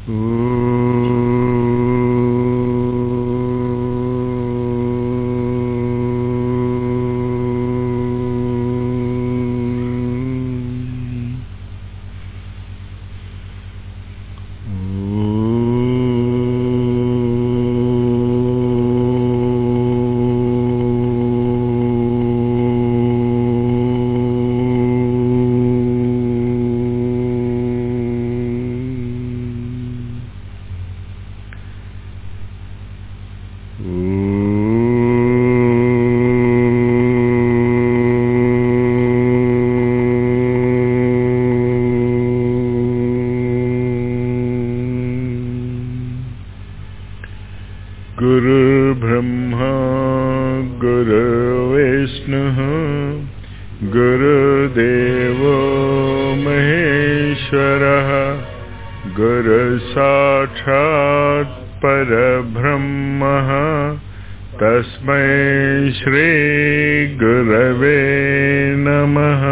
गुरुर्ब्रह्मा गुरुर्विष्णुः गुरुदेवो महेश्वरः गुरुसाक्षात् परब्रह्मः तस्मै श्रीगुरवे नमः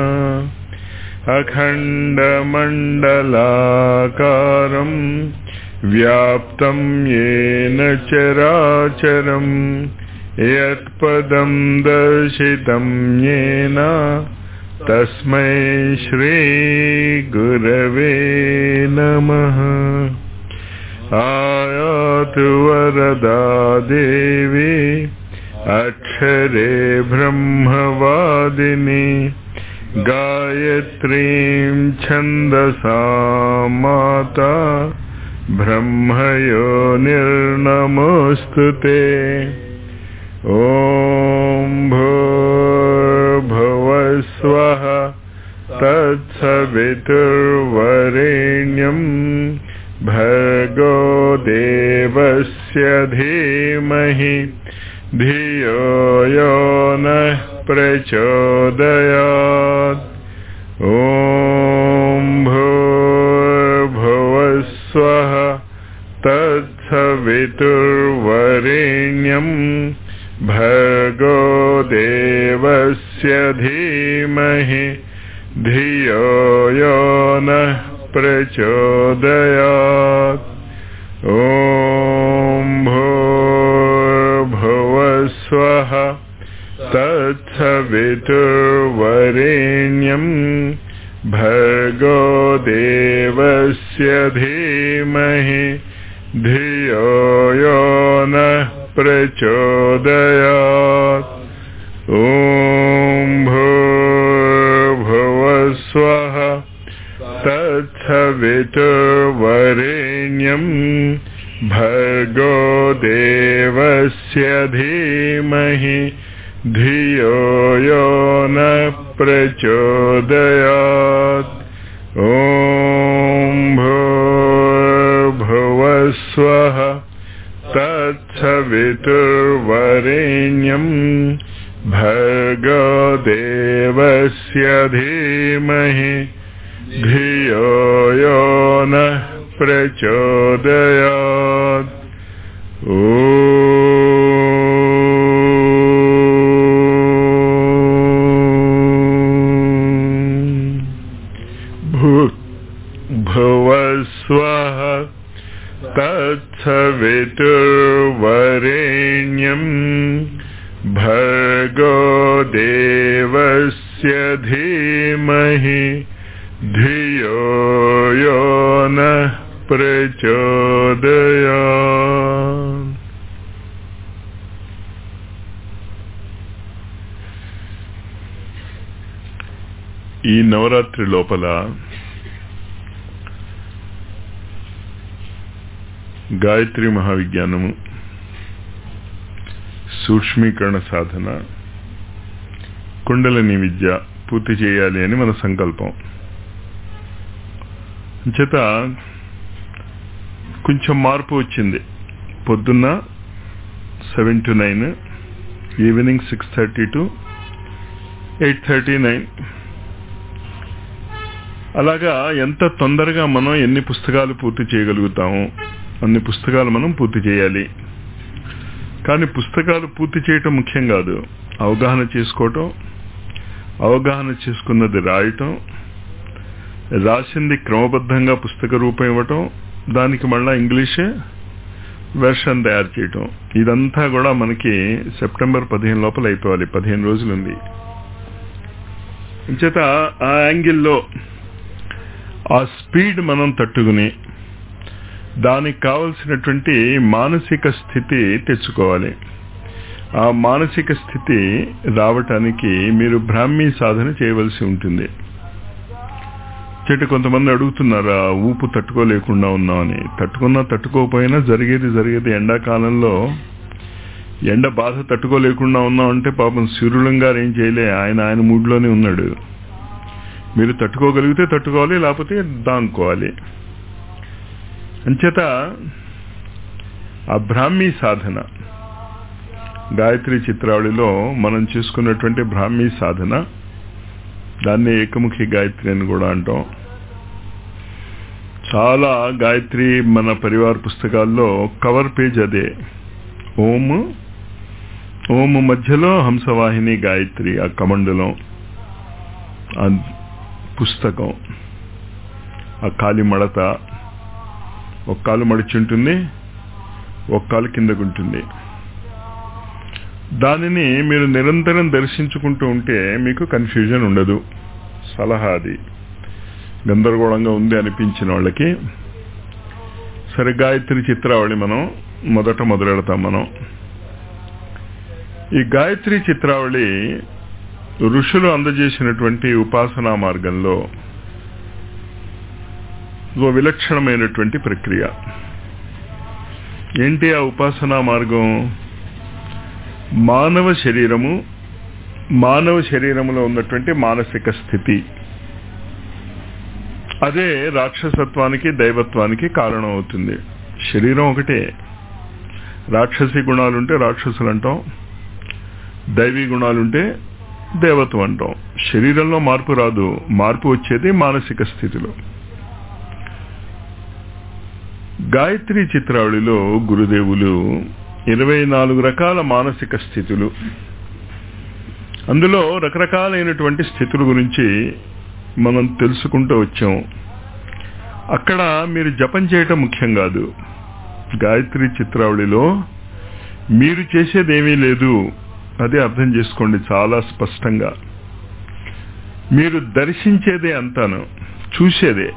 अखण्डमण्डलाकारम् व्याप्तं येन चराचरम् यत्पदं दर्शितं येन तस्मै श्रीगुरवे नमः आयातु वरदा देवी अक्षरे ब्रह्मवादिनी गायत्रीं छन्दसा माता ब्रह्मयो ते ॐ भूर्भुवस्वः तत्सवितुर्वरेण्यं भर्गो देवस्य धीमहि धियो यो नः प्रचोदयात् ॐ भूर्भुवस्वः तत्सवितुर्वरेण्यं भर्गो देवस्य धीमहि धियो यो नः प्रचोदयात् ॐ भूर्भुवस्वः तत्सवितुर्वरेण्यं भर्गो देवस्य धीमहि धियो यो नः प्रचोदयात् ॐ भूर्भुवस्वः तत्सवितुर्वरेण्यं भर्गो देवस्य धीमहि धियो यो नः प्रचोदयात् ॐ भूर्भुवस्वः तत्सवितुर्वरेण्यं भर्गो देवस्य धीमहि धियो यो नः प्रचोदयात् भुवस्वः तत्सवितुर्वरेण्यं भर्गो देवस्य धीमहि धियो यो नः प्रचोदयात् ఈ నవరాత్రి లోపల గాయత్రి మహావిజ్ఞానము సూక్ష్మీకరణ సాధన కుండలిని విద్య పూర్తి చేయాలి అని మన సంకల్పం చేత కొంచెం మార్పు వచ్చింది పొద్దున్న seven to nine evening six thirty to eight thirty nine అలాగా ఎంత తొందరగా మనం ఎన్ని పుస్తకాలు పూర్తి చేయగలుగుతాము అన్ని పుస్తకాలు మనం పూర్తి చేయాలి కానీ పుస్తకాలు పూర్తి చేయటం ముఖ్యం కాదు అవగాహన చేసుకోవటం అవగాహన చేసుకున్నది రాయటం రాసింది క్రమబద్ధంగా పుస్తక రూపం ఇవ్వటం దానికి మళ్ళా ఇంగ్లీష్ వెర్షన్ తయారు చేయటం ఇదంతా కూడా మనకి సెప్టెంబర్ పదిహేను లోపల అయిపోవాలి పదిహేను రోజులు ఉంది చేత ఆ యాంగిల్లో ఆ స్పీడ్ మనం తట్టుకుని దానికి కావలసినటువంటి మానసిక స్థితి తెచ్చుకోవాలి ఆ మానసిక స్థితి రావటానికి మీరు బ్రాహ్మీ సాధన చేయవలసి ఉంటుంది చెట్టు కొంతమంది అడుగుతున్నారా ఊపు తట్టుకోలేకుండా ఉన్నామని తట్టుకున్నా తట్టుకోకపోయినా జరిగేది జరిగేది ఎండాకాలంలో ఎండ బాధ తట్టుకోలేకుండా ఉన్నామంటే పాపం సూర్యులం గారు ఏం చేయలే ఆయన ఆయన మూడ్లోనే ఉన్నాడు మీరు తట్టుకోగలిగితే తట్టుకోవాలి లేకపోతే దానుకోవాలి అంచేత ఆ బ్రాహ్మీ సాధన గాయత్రి చిత్రావళిలో మనం చేసుకున్నటువంటి బ్రాహ్మీ సాధన దాన్ని ఏకముఖి గాయత్రి అని కూడా అంటాం చాలా గాయత్రి మన పరివార పుస్తకాల్లో కవర్ పేజ్ అదే ఓం ఓం మధ్యలో హంసవాహిని గాయత్రి ఆ కమండలం ఆ పుస్తకం ఆ కాలి మడత ఒక కాలు మడిచుంటుంది ఒక కాలు కిందకుంటుంది దానిని మీరు నిరంతరం దర్శించుకుంటూ ఉంటే మీకు కన్ఫ్యూజన్ ఉండదు సలహా అది గందరగోళంగా ఉంది అనిపించిన వాళ్ళకి సరే గాయత్రి చిత్రావళి మనం మొదట మొదలెడతాం మనం ఈ గాయత్రి చిత్రావళి ఋషులు అందజేసినటువంటి ఉపాసనా మార్గంలో ఓ విలక్షణమైనటువంటి ప్రక్రియ ఏంటి ఆ ఉపాసనా మార్గం మానవ శరీరము మానవ శరీరములో ఉన్నటువంటి మానసిక స్థితి అదే రాక్షసత్వానికి దైవత్వానికి కారణం అవుతుంది శరీరం ఒకటే రాక్షసి గుణాలుంటే రాక్షసులు అంటాం దైవీ గుణాలుంటే దేవత్వం అంటాం శరీరంలో మార్పు రాదు మార్పు వచ్చేది మానసిక స్థితిలో గాయత్రి చిత్రావళిలో గురుదేవులు ఇరవై నాలుగు రకాల మానసిక స్థితులు అందులో రకరకాలైనటువంటి స్థితుల గురించి మనం తెలుసుకుంటూ వచ్చాం అక్కడ మీరు జపం చేయటం ముఖ్యం కాదు గాయత్రి చిత్రావళిలో మీరు చేసేదేమీ లేదు అది అర్థం చేసుకోండి చాలా స్పష్టంగా మీరు దర్శించేదే అంతాను చూసేదే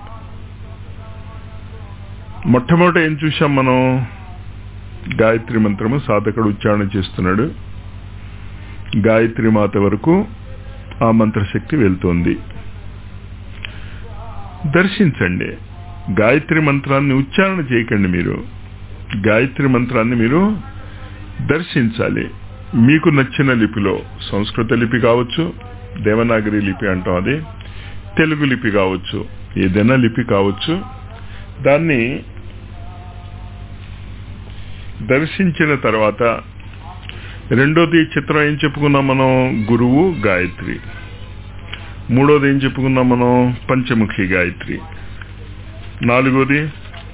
మొట్టమొదట ఏం చూసాం మనం గాయత్రి మంత్రము సాధకుడు ఉచ్చారణ చేస్తున్నాడు గాయత్రి మాత వరకు ఆ మంత్రశక్తి వెళ్తోంది దర్శించండి గాయత్రి మంత్రాన్ని ఉచ్చారణ చేయకండి మీరు గాయత్రి మంత్రాన్ని మీరు దర్శించాలి మీకు నచ్చిన లిపిలో సంస్కృత లిపి కావచ్చు దేవనాగరి లిపి అంటాం అది తెలుగు లిపి కావచ్చు ఏదైనా లిపి కావచ్చు దాన్ని దర్శించిన తర్వాత రెండోది చిత్రం ఏం చెప్పుకున్నాం మనం గురువు గాయత్రి మూడోది ఏం చెప్పుకున్నాం మనం పంచముఖి గాయత్రి నాలుగోది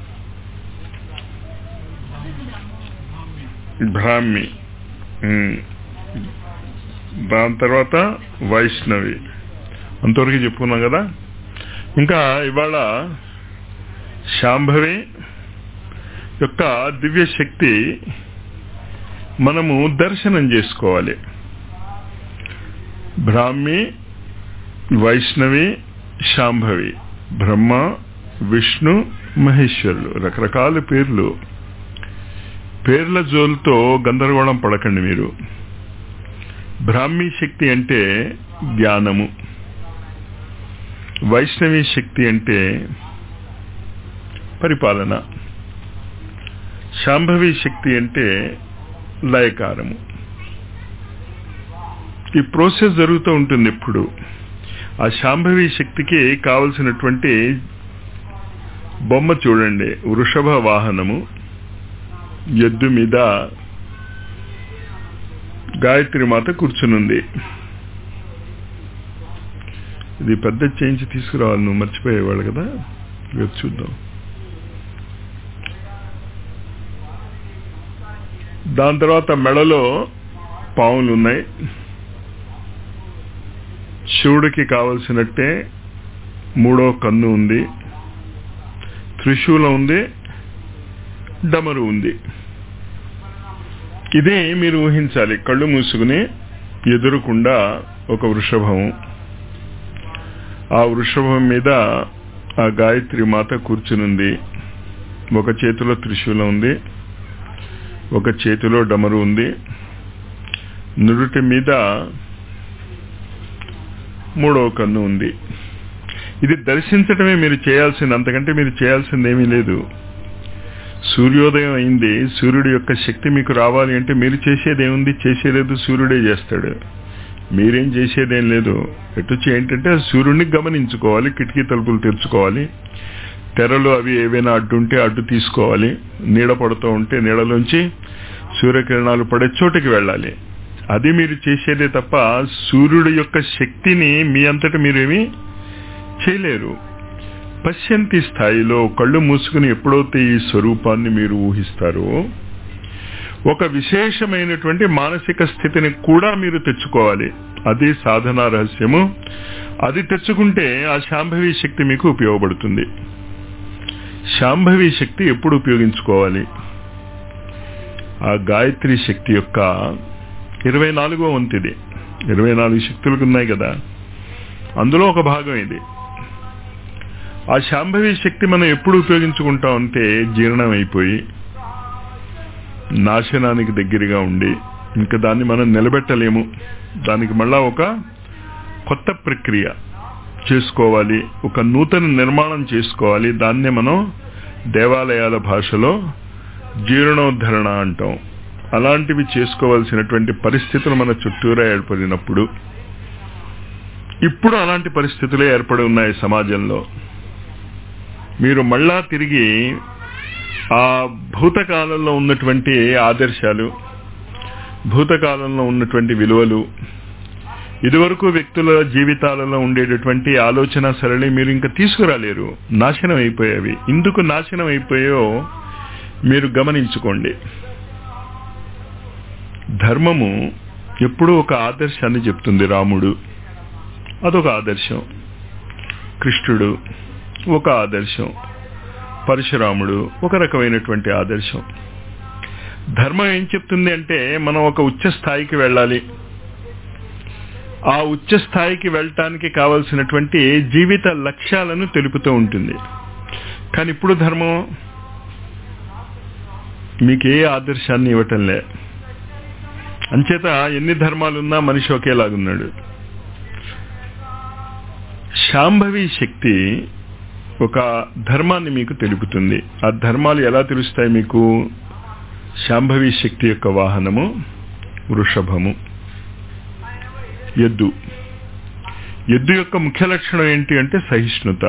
బ్రాహ్మి దాని తర్వాత వైష్ణవి అంతవరకు చెప్పుకున్నాం కదా ఇంకా ఇవాళ శాంభవి యొక్క దివ్య శక్తి మనము దర్శనం చేసుకోవాలి బ్రాహ్మి వైష్ణవి శాంభవి బ్రహ్మ విష్ణు మహేశ్వరులు రకరకాల పేర్లు పేర్ల జోలుతో గందరగోళం పడకండి మీరు బ్రాహ్మీ శక్తి అంటే జ్ఞానము వైష్ణవి శక్తి అంటే పరిపాలన శాంభవి శక్తి అంటే లయకారము ఈ ప్రోసెస్ జరుగుతూ ఉంటుంది ఎప్పుడు ఆ శాంభవి శక్తికి కావలసినటువంటి బొమ్మ చూడండి వృషభ వాహనము ఎద్దు మీద గాయత్రి మాత కూర్చునుంది ఇది పెద్ద చేయించి తీసుకురావాలి నువ్వు మర్చిపోయేవాడు కదా రేపు చూద్దాం దాని తర్వాత మెడలో పావులు ఉన్నాయి శివుడికి కావలసినట్టే మూడో కన్ను ఉంది త్రిశూలం ఉంది డమరు ఉంది ఇదే మీరు ఊహించాలి కళ్ళు మూసుకుని ఎదురుకుండా ఒక వృషభం ఆ వృషభం మీద ఆ గాయత్రి మాత కూర్చునుంది ఒక చేతిలో త్రిశూలం ఉంది ఒక చేతిలో డమరు ఉంది నుదుటి మీద మూడవ కన్ను ఉంది ఇది దర్శించటమే మీరు చేయాల్సింది అంతకంటే మీరు చేయాల్సింది ఏమీ లేదు సూర్యోదయం అయింది సూర్యుడి యొక్క శక్తి మీకు రావాలి అంటే మీరు చేసేది ఏముంది చేసేలేదు సూర్యుడే చేస్తాడు మీరేం చేసేదేం లేదు ఎటొచ్చి ఏంటంటే సూర్యుడిని గమనించుకోవాలి కిటికీ తలుపులు తెరుచుకోవాలి తెరలు అవి ఏవైనా అడ్డుంటే అడ్డు తీసుకోవాలి నీడ పడుతూ ఉంటే నీడలోంచి సూర్యకిరణాలు పడే చోటుకి వెళ్ళాలి అది మీరు చేసేదే తప్ప సూర్యుడి యొక్క శక్తిని మీ అంతటా మీరేమీ చేయలేరు పశ్యంతి స్థాయిలో కళ్ళు మూసుకుని ఎప్పుడైతే ఈ స్వరూపాన్ని మీరు ఊహిస్తారో ఒక విశేషమైనటువంటి మానసిక స్థితిని కూడా మీరు తెచ్చుకోవాలి అది సాధన రహస్యము అది తెచ్చుకుంటే ఆ శాంభవి శక్తి మీకు ఉపయోగపడుతుంది శాంభవి శక్తి ఎప్పుడు ఉపయోగించుకోవాలి ఆ గాయత్రి శక్తి యొక్క ఇరవై నాలుగో వంతిది ఇరవై నాలుగు శక్తులకు ఉన్నాయి కదా అందులో ఒక భాగం ఇది ఆ శాంభవి శక్తి మనం ఎప్పుడు ఉపయోగించుకుంటాం అంటే జీర్ణం అయిపోయి నాశనానికి దగ్గరగా ఉండి ఇంకా దాన్ని మనం నిలబెట్టలేము దానికి మళ్ళా ఒక కొత్త ప్రక్రియ చేసుకోవాలి ఒక నూతన నిర్మాణం చేసుకోవాలి దాన్నే మనం దేవాలయాల భాషలో జీర్ణోద్ధరణ అంటాం అలాంటివి చేసుకోవాల్సినటువంటి పరిస్థితులు మన చుట్టూరా ఏర్పడినప్పుడు ఇప్పుడు అలాంటి పరిస్థితులే ఏర్పడి ఉన్నాయి సమాజంలో మీరు మళ్ళా తిరిగి ఆ భూతకాలంలో ఉన్నటువంటి ఆదర్శాలు భూతకాలంలో ఉన్నటువంటి విలువలు ఇదివరకు వ్యక్తుల జీవితాలలో ఉండేటటువంటి ఆలోచన సరళి మీరు ఇంకా తీసుకురాలేరు నాశనం అయిపోయేవి ఇందుకు నాశనం అయిపోయో మీరు గమనించుకోండి ధర్మము ఎప్పుడూ ఒక ఆదర్శాన్ని చెప్తుంది రాముడు అదొక ఆదర్శం కృష్ణుడు ఒక ఆదర్శం పరశురాముడు ఒక రకమైనటువంటి ఆదర్శం ధర్మం ఏం చెప్తుంది అంటే మనం ఒక ఉచ్చ స్థాయికి వెళ్ళాలి ఆ ఉచ్చ స్థాయికి వెళ్ళటానికి కావలసినటువంటి జీవిత లక్ష్యాలను తెలుపుతూ ఉంటుంది కానీ ఇప్పుడు ధర్మం మీకు ఏ ఆదర్శాన్ని ఇవ్వటంలే అంచేత ఎన్ని ధర్మాలున్నా మనిషి ఒకేలాగున్నాడు శాంభవి శక్తి ఒక ధర్మాన్ని మీకు తెలుపుతుంది ఆ ధర్మాలు ఎలా తెలుస్తాయి మీకు శాంభవి శక్తి యొక్క వాహనము వృషభము ఎద్దు ఎద్దు యొక్క ముఖ్య లక్షణం ఏంటి అంటే సహిష్ణుత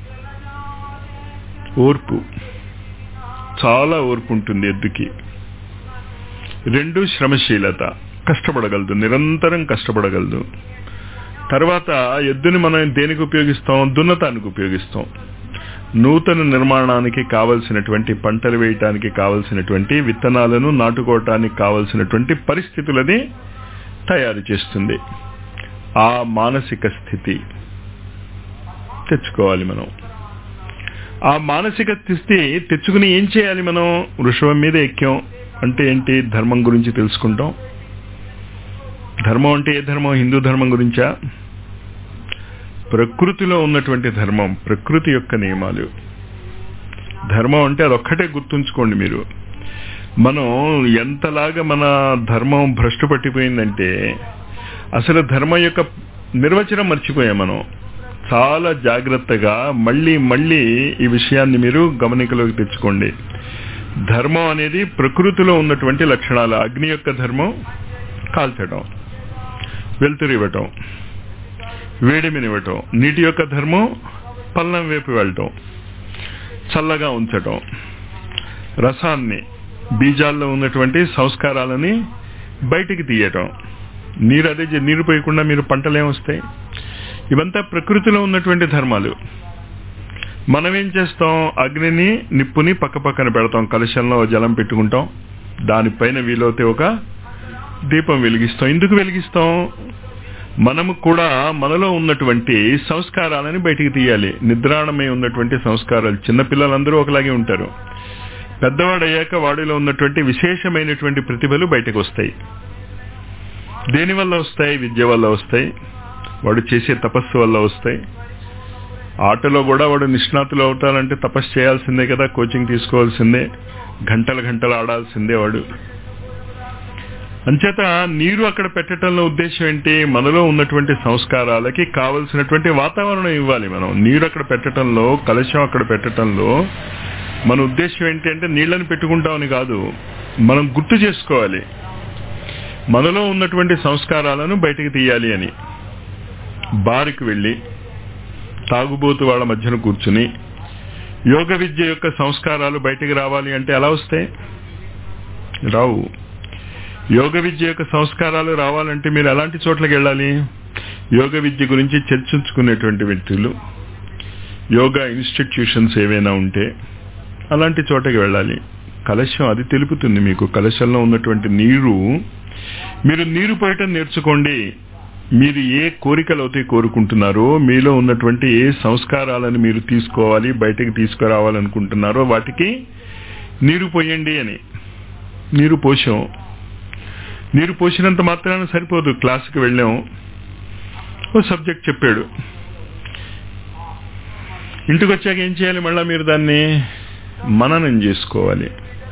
ఓర్పు చాలా ఓర్పు ఉంటుంది ఎద్దుకి రెండు శ్రమశీలత కష్టపడగలదు నిరంతరం కష్టపడగలదు తర్వాత ఎద్దుని మనం దేనికి ఉపయోగిస్తాం దున్నతానికి ఉపయోగిస్తాం నూతన నిర్మాణానికి కావలసినటువంటి పంటలు వేయటానికి కావలసినటువంటి విత్తనాలను నాటుకోవటానికి కావలసినటువంటి పరిస్థితులని తయారు చేస్తుంది ఆ మానసిక స్థితి తెచ్చుకోవాలి మనం ఆ మానసిక స్థితి తెచ్చుకుని ఏం చేయాలి మనం వృషభం మీద ఎక్కాం అంటే ఏంటి ధర్మం గురించి తెలుసుకుంటాం ధర్మం అంటే ఏ ధర్మం హిందూ ధర్మం గురించా ప్రకృతిలో ఉన్నటువంటి ధర్మం ప్రకృతి యొక్క నియమాలు ధర్మం అంటే అదొక్కటే గుర్తుంచుకోండి మీరు మనం ఎంతలాగా మన ధర్మం భ్రష్టు పట్టిపోయిందంటే అసలు ధర్మం యొక్క నిర్వచనం మర్చిపోయాం మనం చాలా జాగ్రత్తగా మళ్ళీ మళ్ళీ ఈ విషయాన్ని మీరు గమనికలోకి తెచ్చుకోండి ధర్మం అనేది ప్రకృతిలో ఉన్నటువంటి లక్షణాలు అగ్ని యొక్క ధర్మం కాల్చడం వెలుతురు ఇవ్వటం వేడిమినివ్వటం నీటి యొక్క ధర్మం పల్లం వైపు వెళ్ళటం చల్లగా ఉంచటం రసాన్ని బీజాల్లో ఉన్నటువంటి సంస్కారాలని బయటికి తీయటం నీరు అదే నీరు పోయకుండా మీరు పంటలు ఏమొస్తాయి ఇవంతా ప్రకృతిలో ఉన్నటువంటి ధర్మాలు మనం ఏం చేస్తాం అగ్నిని నిప్పుని పక్క పక్కన పెడతాం కలశంలో జలం పెట్టుకుంటాం దానిపైన వీలవుతే ఒక దీపం వెలిగిస్తాం ఎందుకు వెలిగిస్తాం మనము కూడా మనలో ఉన్నటువంటి సంస్కారాలని బయటికి తీయాలి నిద్రాణమై ఉన్నటువంటి సంస్కారాలు చిన్నపిల్లలందరూ ఒకలాగే ఉంటారు పెద్దవాడయ్యాక వాడిలో ఉన్నటువంటి విశేషమైనటువంటి ప్రతిభలు బయటకు వస్తాయి దేని వల్ల వస్తాయి విద్య వల్ల వస్తాయి వాడు చేసే తపస్సు వల్ల వస్తాయి ఆటలో కూడా వాడు నిష్ణాతులు అవుతారంటే తపస్సు చేయాల్సిందే కదా కోచింగ్ తీసుకోవాల్సిందే గంటల గంటలు ఆడాల్సిందే వాడు అంచేత నీరు అక్కడ పెట్టడంలో ఉద్దేశం ఏంటి మనలో ఉన్నటువంటి సంస్కారాలకి కావలసినటువంటి వాతావరణం ఇవ్వాలి మనం నీరు అక్కడ పెట్టడంలో కలశం అక్కడ పెట్టడంలో మన ఉద్దేశం ఏంటి అంటే నీళ్ళని పెట్టుకుంటామని కాదు మనం గుర్తు చేసుకోవాలి మనలో ఉన్నటువంటి సంస్కారాలను బయటికి తీయాలి అని బారికి వెళ్ళి తాగుబోతు వాళ్ళ మధ్యన కూర్చుని యోగ విద్య యొక్క సంస్కారాలు బయటికి రావాలి అంటే ఎలా వస్తాయి రావు యోగ విద్య యొక్క సంస్కారాలు రావాలంటే మీరు ఎలాంటి చోట్లకి వెళ్ళాలి యోగ విద్య గురించి చర్చించుకునేటువంటి వ్యక్తులు యోగా ఇన్స్టిట్యూషన్స్ ఏవైనా ఉంటే అలాంటి చోటకి వెళ్ళాలి కలశం అది తెలుపుతుంది మీకు కలశంలో ఉన్నటువంటి నీరు మీరు నీరు పోయటం నేర్చుకోండి మీరు ఏ కోరికలు అయితే కోరుకుంటున్నారో మీలో ఉన్నటువంటి ఏ సంస్కారాలను మీరు తీసుకోవాలి బయటకు తీసుకురావాలనుకుంటున్నారో వాటికి నీరు పోయండి అని నీరు పోసాం నీరు పోసినంత మాత్రాన సరిపోదు క్లాస్కి వెళ్ళాం ఓ సబ్జెక్ట్ చెప్పాడు ఇంటికి వచ్చాక ఏం చేయాలి మళ్ళీ మీరు దాన్ని మననం చేసుకోవాలి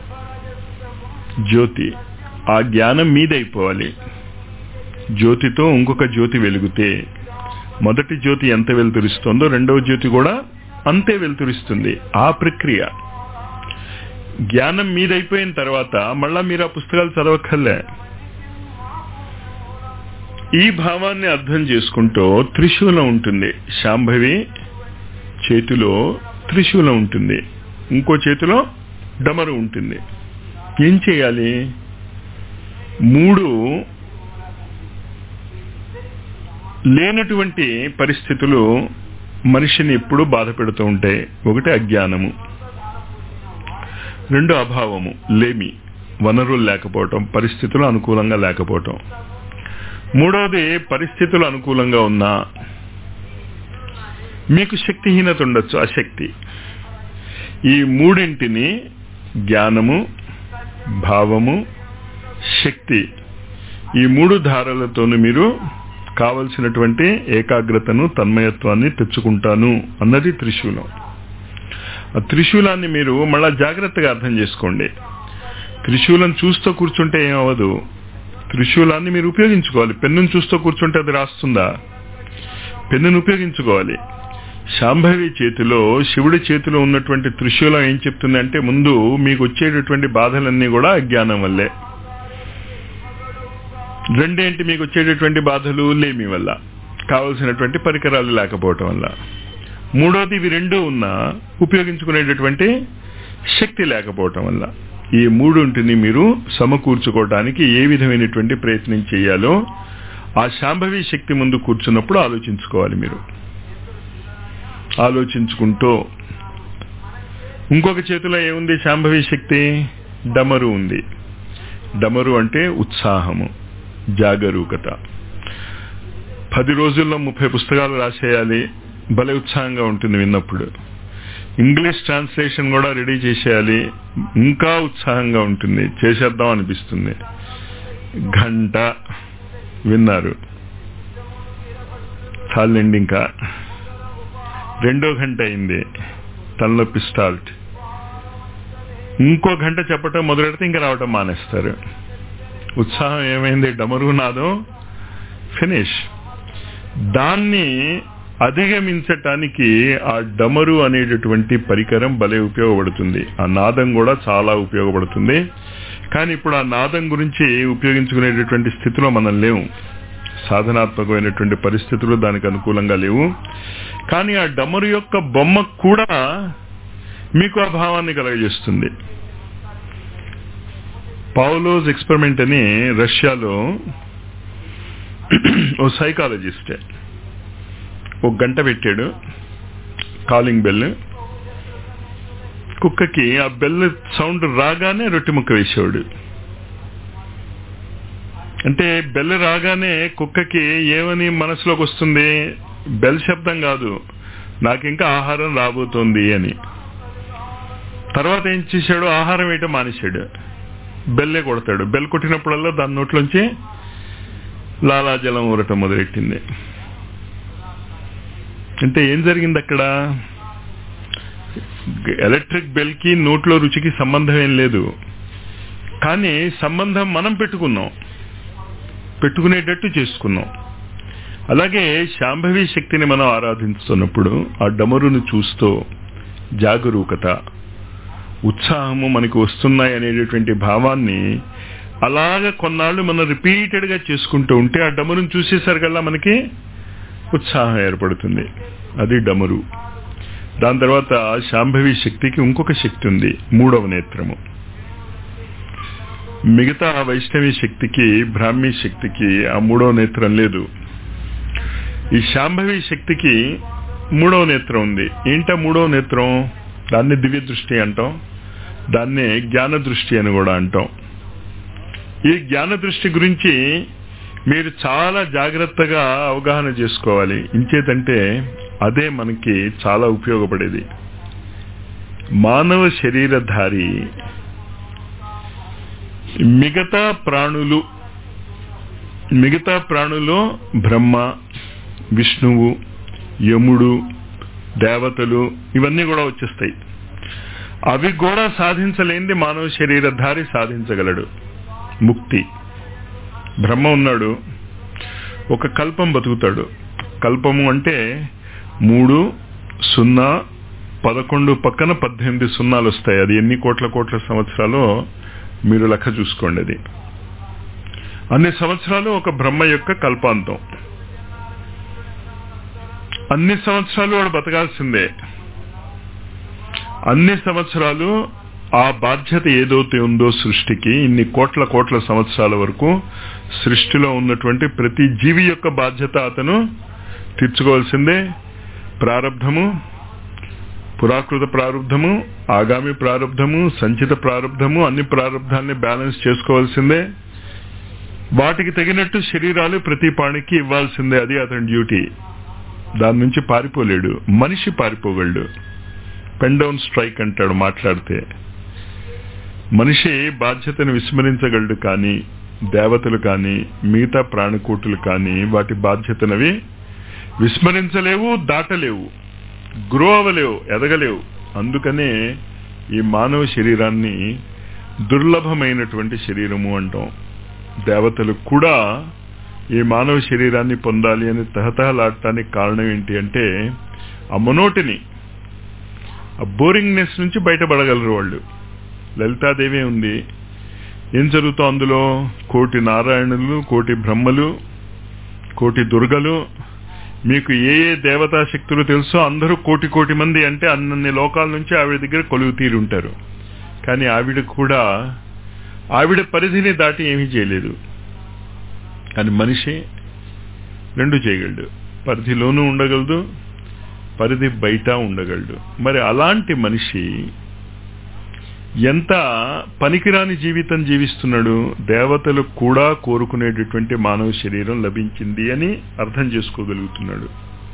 జ్యోతి ఆ జ్ఞానం మీదైపోవాలి జ్యోతితో ఇంకొక జ్యోతి వెలుగుతే మొదటి జ్యోతి ఎంత వెలుతురిస్తుందో రెండవ జ్యోతి కూడా అంతే వెలుతురిస్తుంది ఆ ప్రక్రియ జ్ఞానం మీదైపోయిన తర్వాత మళ్ళా మీరు ఆ పుస్తకాలు చదవక్కర్లే ఈ భావాన్ని అర్థం చేసుకుంటూ త్రిశూలం ఉంటుంది శాంభవి చేతిలో త్రిశూలం ఉంటుంది ఇంకో చేతిలో డమరు ఉంటుంది ఏం చేయాలి మూడు లేనటువంటి పరిస్థితులు మనిషిని ఎప్పుడూ బాధ పెడుతూ ఉంటాయి ఒకటి అజ్ఞానము రెండు అభావము లేమి వనరులు లేకపోవటం పరిస్థితులు అనుకూలంగా లేకపోవటం మూడవది పరిస్థితులు అనుకూలంగా ఉన్నా మీకు శక్తిహీనత ఉండొచ్చు అశక్తి ఈ మూడింటిని జ్ఞానము భావము శక్తి ఈ మూడు ధారలతోనూ మీరు కావలసినటువంటి ఏకాగ్రతను తన్మయత్వాన్ని తెచ్చుకుంటాను అన్నది త్రిశూలం ఆ త్రిశూలాన్ని మీరు మళ్ళా జాగ్రత్తగా అర్థం చేసుకోండి త్రిశూలం చూస్తూ కూర్చుంటే ఏమవ్వదు త్రిశూలాన్ని మీరు ఉపయోగించుకోవాలి పెన్నును చూస్తూ కూర్చుంటే అది రాస్తుందా పెన్నును ఉపయోగించుకోవాలి శాంభవి చేతిలో శివుడి చేతిలో ఉన్నటువంటి త్రిశూలం ఏం చెప్తుంది అంటే ముందు మీకు వచ్చేటటువంటి బాధలన్నీ కూడా అజ్ఞానం వల్లే రెండేంటి మీకు వచ్చేటటువంటి బాధలు లేమి వల్ల కావలసినటువంటి పరికరాలు లేకపోవటం వల్ల మూడోది ఇవి రెండూ ఉన్నా ఉపయోగించుకునేటటువంటి శక్తి లేకపోవటం వల్ల ఈ మూడుంటిని మీరు సమకూర్చుకోవడానికి ఏ విధమైనటువంటి ప్రయత్నం చేయాలో ఆ శాంభవి శక్తి ముందు కూర్చున్నప్పుడు ఆలోచించుకోవాలి మీరు ఆలోచించుకుంటూ ఇంకొక చేతిలో ఏముంది శాంభవి శక్తి డమరు ఉంది డమరు అంటే ఉత్సాహము జాగరూకత పది రోజుల్లో ముప్పై పుస్తకాలు రాసేయాలి భలే ఉత్సాహంగా ఉంటుంది విన్నప్పుడు ఇంగ్లీష్ ట్రాన్స్లేషన్ కూడా రెడీ చేసేయాలి ఇంకా ఉత్సాహంగా ఉంటుంది చేసేద్దాం అనిపిస్తుంది గంట విన్నారు చాలండి ఇంకా రెండో గంట అయింది తలనొప్పి స్టార్ట్ ఇంకో గంట చెప్పటం మొదలెడితే ఇంకా రావటం మానేస్తారు ఉత్సాహం ఏమైంది డమరు నాదం ఫినిష్ దాన్ని అధిగమించటానికి ఆ డమరు అనేటటువంటి పరికరం భలే ఉపయోగపడుతుంది ఆ నాదం కూడా చాలా ఉపయోగపడుతుంది కానీ ఇప్పుడు ఆ నాదం గురించి ఉపయోగించుకునేటటువంటి స్థితిలో మనం లేవు సాధనాత్మకమైనటువంటి పరిస్థితులు దానికి అనుకూలంగా లేవు కానీ ఆ డమరు యొక్క బొమ్మ కూడా మీకు ఆ భావాన్ని కలగజేస్తుంది పౌలోజ్ ఎక్స్పెరిమెంట్ అని రష్యాలో ఓ సైకాలజిస్ట్ ఒక గంట పెట్టాడు కాలింగ్ బెల్ కుక్కకి ఆ బెల్ సౌండ్ రాగానే రొట్టె ముక్క వేసేవాడు అంటే బెల్ రాగానే కుక్కకి ఏమని మనసులోకి వస్తుంది బెల్ శబ్దం కాదు నాకు ఇంకా ఆహారం రాబోతోంది అని తర్వాత ఏం చేశాడు ఆహారం వేయటం మానేశాడు బెల్లే కొడతాడు బెల్ కొట్టినప్పుడల్లా దాని నోట్లోంచి లాలాజలం ఊరటం మొదలెట్టింది అంటే ఏం జరిగింది అక్కడ ఎలక్ట్రిక్ బెల్ కి నోట్లో రుచికి సంబంధం ఏం లేదు కానీ సంబంధం మనం పెట్టుకున్నాం పెట్టుకునేటట్టు చేసుకున్నాం అలాగే శాంభవి శక్తిని మనం ఆరాధిస్తున్నప్పుడు ఆ డమరును చూస్తూ జాగరూకత ఉత్సాహము మనకు వస్తున్నాయి అనేటటువంటి భావాన్ని అలాగ కొన్నాళ్ళు మనం రిపీటెడ్ గా చేసుకుంటూ ఉంటే ఆ డమరును చూసేసరికల్లా మనకి ఉత్సాహం ఏర్పడుతుంది అది డమరు దాని తర్వాత శాంభవి శక్తికి ఇంకొక శక్తి ఉంది మూడవ నేత్రము మిగతా వైష్ణవి శక్తికి బ్రాహ్మీ శక్తికి ఆ మూడవ నేత్రం లేదు ఈ శాంభవి శక్తికి మూడవ నేత్రం ఉంది ఏంటా మూడవ నేత్రం దాన్ని దివ్య దృష్టి అంటాం దాన్నే జ్ఞాన దృష్టి అని కూడా అంటాం ఈ జ్ఞాన దృష్టి గురించి మీరు చాలా జాగ్రత్తగా అవగాహన చేసుకోవాలి ఇంచేతంటే అదే మనకి చాలా ఉపయోగపడేది మానవ శరీరధారి మిగతా ప్రాణులు మిగతా ప్రాణులో బ్రహ్మ విష్ణువు యముడు దేవతలు ఇవన్నీ కూడా వచ్చేస్తాయి అవి కూడా సాధించలేనిది మానవ శరీరధారి సాధించగలడు ముక్తి బ్రహ్మ ఉన్నాడు ఒక కల్పం బతుకుతాడు కల్పము అంటే మూడు సున్నా పదకొండు పక్కన పద్దెనిమిది సున్నాలు వస్తాయి అది ఎన్ని కోట్ల కోట్ల సంవత్సరాలు మీరు లెక్క చూసుకోండి అది అన్ని సంవత్సరాలు ఒక బ్రహ్మ యొక్క కల్పాంతం అన్ని సంవత్సరాలు వాడు బతకాల్సిందే అన్ని సంవత్సరాలు ఆ బాధ్యత ఏదైతే ఉందో సృష్టికి ఇన్ని కోట్ల కోట్ల సంవత్సరాల వరకు సృష్టిలో ఉన్నటువంటి ప్రతి జీవి యొక్క బాధ్యత అతను తీర్చుకోవాల్సిందే ప్రారంధము పురాకృత ప్రారంధము ఆగామి ప్రారంధము సంచిత ప్రారంధము అన్ని ప్రారంధాన్ని బ్యాలెన్స్ చేసుకోవాల్సిందే వాటికి తగినట్టు శరీరాలు ప్రతి పాణికి ఇవ్వాల్సిందే అది అతని డ్యూటీ దాని నుంచి పారిపోలేడు మనిషి పారిపోగలడు పెన్ డౌన్ స్ట్రైక్ అంటాడు మాట్లాడితే మనిషి బాధ్యతను విస్మరించగలడు కానీ దేవతలు కానీ మిగతా ప్రాణికూటులు కానీ వాటి బాధ్యతనవి విస్మరించలేవు దాటలేవు గ్రో అవ్వలేవు ఎదగలేవు అందుకనే ఈ మానవ శరీరాన్ని దుర్లభమైనటువంటి శరీరము అంటాం దేవతలు కూడా ఈ మానవ శరీరాన్ని పొందాలి అని తహతహలాడటానికి కారణం ఏంటి అంటే ఆ మనోటిని ఆ బోరింగ్నెస్ నుంచి బయటపడగలరు వాళ్ళు లలితాదేవి ఉంది ఏం జరుగుతాం అందులో కోటి నారాయణులు కోటి బ్రహ్మలు కోటి దుర్గలు మీకు ఏ ఏ దేవతా శక్తులు తెలుసో అందరూ కోటి కోటి మంది అంటే అన్ని లోకాల నుంచి ఆవిడ దగ్గర కొలువు తీరి ఉంటారు కానీ ఆవిడ కూడా ఆవిడ పరిధిని దాటి ఏమీ చేయలేదు కానీ మనిషి రెండు చేయగలడు పరిధిలోనూ ఉండగలదు పరిధి బయట ఉండగలడు మరి అలాంటి మనిషి ఎంత పనికిరాని జీవితం జీవిస్తున్నాడు దేవతలు కూడా కోరుకునేటటువంటి మానవ శరీరం లభించింది అని అర్థం చేసుకోగలుగుతున్నాడు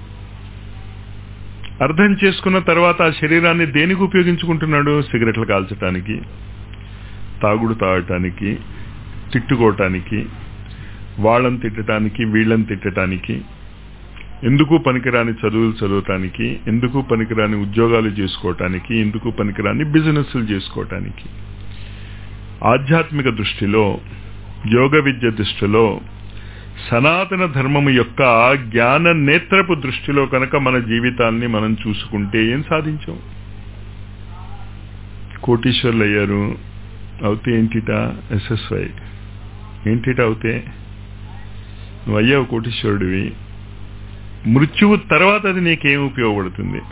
అర్థం చేసుకున్న తర్వాత ఆ శరీరాన్ని దేనికి ఉపయోగించుకుంటున్నాడు సిగరెట్లు కాల్చటానికి తాగుడు తాగటానికి తిట్టుకోవటానికి వాళ్ళని తిట్టడానికి వీళ్ళని తిట్టడానికి ఎందుకు పనికిరాని చదువులు చదవటానికి ఎందుకు పనికిరాని ఉద్యోగాలు చేసుకోవటానికి ఎందుకు పనికిరాని బిజినెస్లు చేసుకోవటానికి ఆధ్యాత్మిక దృష్టిలో యోగ విద్య దృష్టిలో సనాతన ధర్మము యొక్క జ్ఞాన నేత్రపు దృష్టిలో కనుక మన జీవితాల్ని మనం చూసుకుంటే ఏం సాధించాం కోటీశ్వర్లు అయ్యారు అవుతే ఏంటిట ఎస్ఎస్వై ఏంటిట అవుతే నువ్వు అయ్యావు కోటీశ్వరుడివి మృత్యువు తర్వాత అది నీకేం ఉపయోగపడుతుంది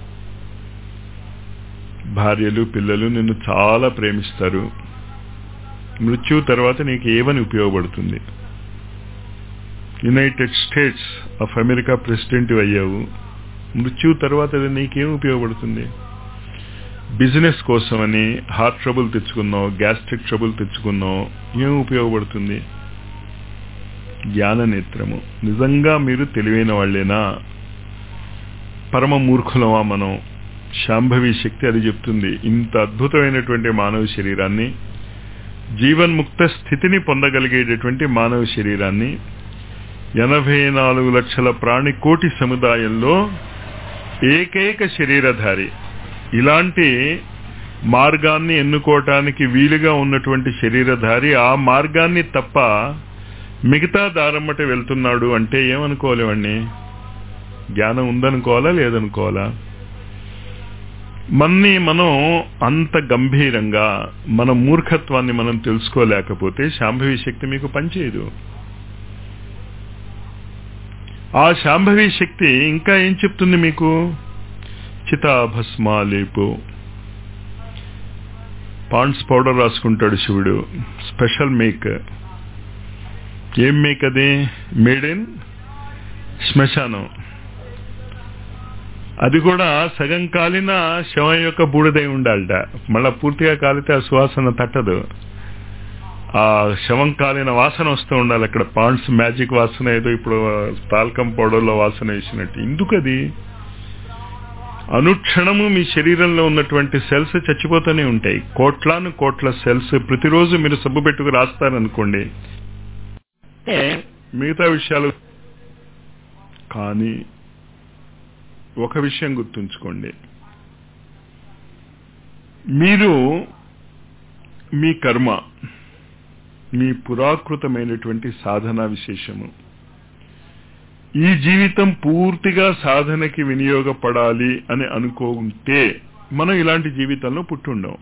భార్యలు పిల్లలు నిన్ను చాలా ప్రేమిస్తారు మృత్యువు తర్వాత నీకు ఏమని ఉపయోగపడుతుంది United States of America president అయ్యావు మృత్యువు తర్వాత అది నీకేం ఉపయోగపడుతుంది బిజినెస్ కోసమని హార్ట్ ట్రబుల్ తెచ్చుకున్నావు గ్యాస్ట్రిక్ ట్రబుల్ తెచ్చుకున్నావు ఏం ఉపయోగపడుతుంది జ్ఞాన నేత్రము నిజంగా మీరు తెలివైన వాళ్ళేనా పరమ మూర్ఖులమా మనం శాంభవి శక్తి అది చెప్తుంది ఇంత అద్భుతమైనటువంటి మానవ శరీరాన్ని జీవన్ముక్త స్థితిని పొందగలిగేటటువంటి మానవ శరీరాన్ని ఎనభై నాలుగు లక్షల ప్రాణికోటి సముదాయంలో ఏకైక శరీరధారి ఇలాంటి మార్గాన్ని ఎన్నుకోవటానికి వీలుగా ఉన్నటువంటి శరీరధారి ఆ మార్గాన్ని తప్ప మిగతా దారమ్మట వెళ్తున్నాడు అంటే ఏమనుకోలేవండి జ్ఞానం ఉందనుకోవాలా లేదనుకోవాలా మన్ని మనం అంత గంభీరంగా మన మూర్ఖత్వాన్ని మనం తెలుసుకోలేకపోతే శాంభవి శక్తి మీకు పనిచేయదు ఆ శాంభవి శక్తి ఇంకా ఏం చెప్తుంది మీకు చితాభస్మాలేపు పాండ్స్ పౌడర్ రాసుకుంటాడు శివుడు స్పెషల్ మేక్ ఏం మేక్ అది మేడ్ ఇన్ శ్మశానం అది కూడా సగం కాలిన శవం యొక్క బూడిదై ఉండాలట మళ్ళా పూర్తిగా కాలితే ఆ సువాసన తట్టదు ఆ శవం కాలిన వాసన వస్తూ ఉండాలి అక్కడ పాండ్స్ మ్యాజిక్ వాసన ఏదో ఇప్పుడు తాల్కం పౌడర్లో వాసన వేసినట్టు ఎందుకు అది అనుక్షణము మీ శరీరంలో ఉన్నటువంటి సెల్స్ చచ్చిపోతూనే ఉంటాయి కోట్లాను కోట్ల సెల్స్ ప్రతిరోజు మీరు సబ్బు పెట్టుకు రాస్తారనుకోండి మిగతా విషయాలు కానీ ఒక విషయం గుర్తుంచుకోండి మీరు మీ కర్మ మీ పురాకృతమైనటువంటి సాధన విశేషము ఈ జీవితం పూర్తిగా సాధనకి వినియోగపడాలి అని అనుకుంటే మనం ఇలాంటి జీవితంలో పుట్టుండం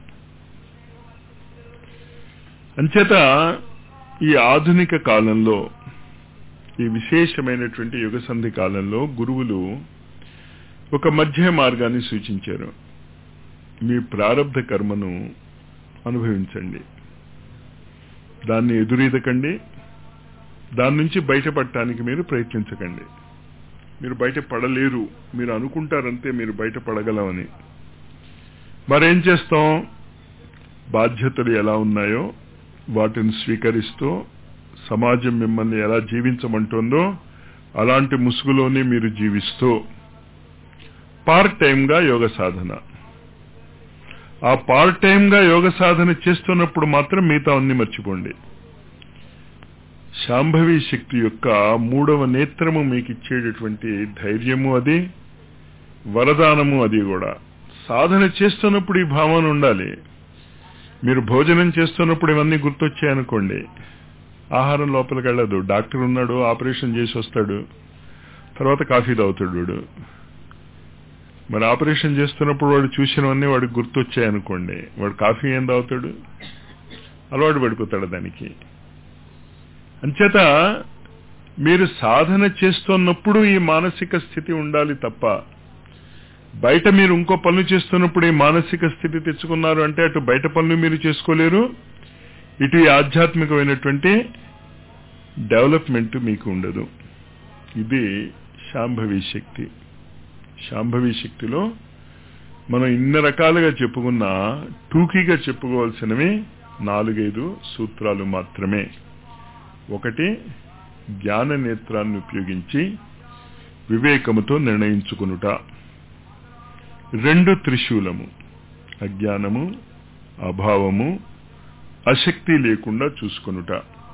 అంచేత ఈ ఆధునిక కాలంలో ఈ విశేషమైనటువంటి యుగ సంధి కాలంలో గురువులు ఒక మధ్య మార్గాన్ని సూచించారు మీ ప్రారంధ కర్మను అనుభవించండి దాన్ని ఎదురీదకండి దాని నుంచి బయటపడటానికి మీరు ప్రయత్నించకండి మీరు బయట పడలేరు మీరు అనుకుంటారంతే మీరు బయట పడగలమని మరేం చేస్తాం బాధ్యతలు ఎలా ఉన్నాయో వాటిని స్వీకరిస్తూ సమాజం మిమ్మల్ని ఎలా జీవించమంటుందో అలాంటి ముసుగులోనే మీరు జీవిస్తూ పార్ట్ టైంగా యోగ సాధన ఆ పార్ట్ టైంగా యోగ సాధన చేస్తున్నప్పుడు మాత్రం మిగతా అన్ని మర్చిపోండి శాంభవి శక్తి యొక్క మూడవ నేత్రము మీకు ఇచ్చేటటువంటి ధైర్యము అది వరదానము అది కూడా సాధన చేస్తున్నప్పుడు ఈ భావన ఉండాలి మీరు భోజనం చేస్తున్నప్పుడు ఇవన్నీ గుర్తొచ్చాయనుకోండి ఆహారం లోపలికి వెళ్ళదు డాక్టర్ ఉన్నాడు ఆపరేషన్ చేసి వస్తాడు తర్వాత కాఫీ తాగుతాడు వాడు మరి ఆపరేషన్ చేస్తున్నప్పుడు వాడు చూసినవన్నీ వాడికి గుర్తొచ్చాయనుకోండి వాడు కాఫీ ఏం తాగుతాడు అలవాటు పడిపోతాడు దానికి అంచేత మీరు సాధన చేస్తున్నప్పుడు ఈ మానసిక స్థితి ఉండాలి తప్ప బయట మీరు ఇంకో పనులు చేస్తున్నప్పుడు ఈ మానసిక స్థితి తెచ్చుకున్నారు అంటే అటు బయట పనులు మీరు చేసుకోలేరు ఇటు ఈ ఆధ్యాత్మికమైనటువంటి డెవలప్మెంట్ మీకు ఉండదు ఇది శాంభవి శక్తి శాంభవి శక్తిలో మనం ఇన్ని రకాలుగా చెప్పుకున్న టూకీగా చెప్పుకోవాల్సినవి నాలుగైదు సూత్రాలు మాత్రమే ఒకటి జ్ఞాన నేత్రాన్ని ఉపయోగించి వివేకముతో నిర్ణయించుకునుట రెండు త్రిశూలము అజ్ఞానము అభావము అశక్తి లేకుండా చూసుకొనుట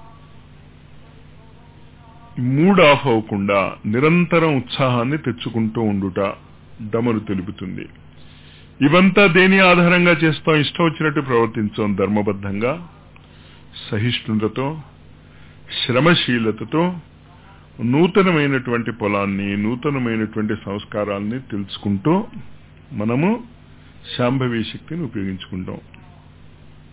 మూడ్ ఆఫ్ అవ్వకుండా నిరంతరం ఉత్సాహాన్ని తెచ్చుకుంటూ ఉండుట డమరు తెలుపుతుంది ఇవంతా దేని ఆధారంగా చేస్తాం ఇష్టం వచ్చినట్టు ప్రవర్తించాం ధర్మబద్ధంగా సహిష్ణులతో శ్రమశీలతతో నూతనమైనటువంటి పొలాన్ని నూతనమైనటువంటి సంస్కారాల్ని తెలుసుకుంటూ మనము శాంభవి శక్తిని ఉపయోగించుకుంటాం